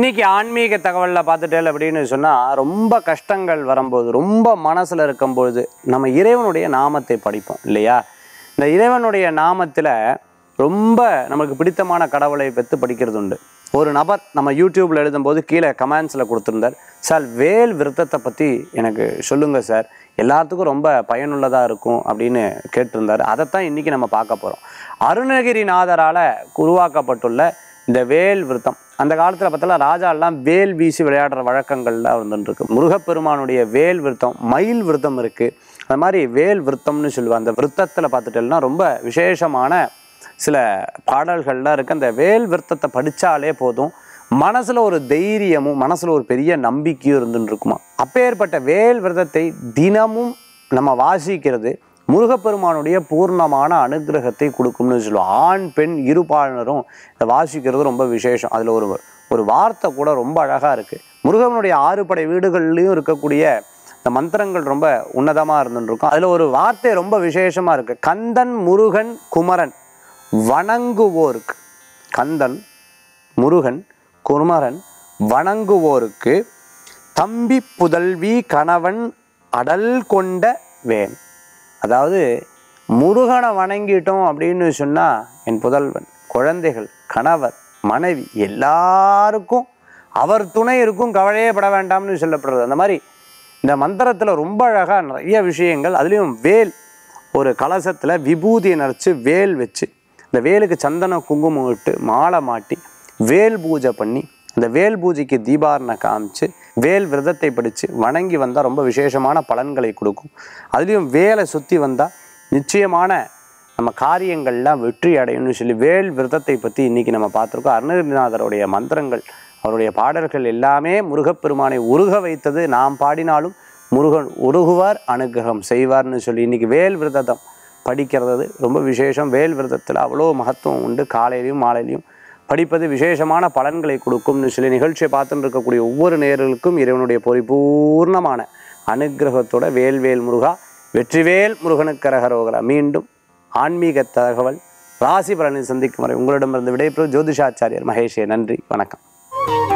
இன்னைக்கு ஆன்மீக தகவலில் பார்த்துட்டேன் அப்படின்னு சொன்னால் ரொம்ப கஷ்டங்கள் வரும்போது ரொம்ப மனசில் இருக்கும்பொழுது நம்ம இறைவனுடைய நாமத்தை படிப்போம் இல்லையா இந்த இறைவனுடைய நாமத்தில் ரொம்ப நமக்கு பிடித்தமான கடவுளை பெற்று படிக்கிறது உண்டு ஒரு நபர் நம்ம யூடியூப்பில் எழுதும்போது கீழே கமெண்ட்ஸில் கொடுத்துருந்தார் சார் வேல் விருத்தத்தை பற்றி எனக்கு சொல்லுங்கள் சார் எல்லாத்துக்கும் ரொம்ப பயனுள்ளதாக இருக்கும் அப்படின்னு கேட்டிருந்தார் அதைத்தான் இன்றைக்கி நம்ம பார்க்க போகிறோம் அருணகிரிநாதரால் உருவாக்கப்பட்டுள்ள இந்த வேல் விருத்தம் அந்த காலத்தில் பார்த்தா ராஜாலாம் வேல் வீசி விளையாடுற வழக்கங்கள்லாம் இருந்துருக்கு முருகப்பெருமானுடைய வேல் விருத்தம் மயில் விருத்தம் இருக்குது அது மாதிரி வேல் விருத்தம்னு சொல்லுவாங்க அந்த விருத்தத்தில் பார்த்துட்டேன்னா ரொம்ப விசேஷமான சில பாடல்கள்லாம் இருக்குது அந்த வேல் விருத்தத்தை படித்தாலே போதும் மனசில் ஒரு தைரியமும் மனசில் ஒரு பெரிய நம்பிக்கையும் இருந்துன்னு இருக்குமா அப்பேற்பட்ட வேல் விரதத்தை தினமும் நம்ம வாசிக்கிறது முருகப்பெருமானுடைய பூர்ணமான அனுகிரகத்தை கொடுக்கும்னு சொல்லுவோம் ஆண் பெண் இருபாலனரும் இதை வாசிக்கிறது ரொம்ப விசேஷம் அதில் ஒரு ஒரு வார்த்தை கூட ரொம்ப அழகாக இருக்குது முருகனுடைய ஆறுபடை வீடுகள்லையும் இருக்கக்கூடிய இந்த மந்திரங்கள் ரொம்ப உன்னதமாக இருந்துருக்கும் அதில் ஒரு வார்த்தை ரொம்ப விசேஷமாக இருக்குது கந்தன் முருகன் குமரன் வணங்குவோருக்கு கந்தன் முருகன் குமரன் வணங்குவோருக்கு தம்பி புதல்வி கணவன் அடல் கொண்ட வேன் அதாவது முருகனை வணங்கிட்டோம் அப்படின்னு சொன்னால் என் புதல்வன் குழந்தைகள் கணவர் மனைவி எல்லாருக்கும் அவர் துணை இருக்கும் கவலையே பட வேண்டாம்னு சொல்லப்படுறது அந்த மாதிரி இந்த மந்திரத்தில் ரொம்ப அழகாக நிறைய விஷயங்கள் அதுலேயும் வேல் ஒரு கலசத்தில் விபூதியை நரைச்சி வேல் வச்சு இந்த வேலுக்கு சந்தன குங்குமம் விட்டு மாலை மாட்டி வேல் பூஜை பண்ணி அந்த வேல் பூஜைக்கு தீபாரணை காமிச்சு வேல் விரதத்தை படித்து வணங்கி வந்தால் ரொம்ப விசேஷமான பலன்களை கொடுக்கும் அதுலேயும் வேலை சுற்றி வந்தால் நிச்சயமான நம்ம காரியங்கள்லாம் வெற்றி அடையும்னு சொல்லி வேல் விரதத்தை பற்றி இன்றைக்கி நம்ம பார்த்துருக்கோம் அருணகிரிநாதருடைய மந்திரங்கள் அவருடைய பாடல்கள் எல்லாமே முருகப்பெருமானை உருக வைத்தது நாம் பாடினாலும் முருகன் உருகுவார் அனுகிரகம் செய்வார்னு சொல்லி இன்றைக்கி வேல் விரதம் படிக்கிறது ரொம்ப விசேஷம் வேல் விரதத்தில் அவ்வளோ மகத்துவம் உண்டு காலையிலையும் மாலையிலையும் படிப்பது விசேஷமான பலன்களை கொடுக்கும்னு சொல்லி நிகழ்ச்சியை பார்த்துட்டு இருக்கக்கூடிய ஒவ்வொரு நேர்களுக்கும் இறைவனுடைய பரிபூர்ணமான அனுகிரகத்தோட வேல்வேல் முருகா வெற்றிவேல் முருகனுக்கு கரகரோகரா மீண்டும் ஆன்மீக தகவல் ராசி பலனை சந்திக்கும் வரை உங்களிடமிருந்து விடைபெறும் ஜோதிஷாச்சாரியர் மகேஷே நன்றி வணக்கம்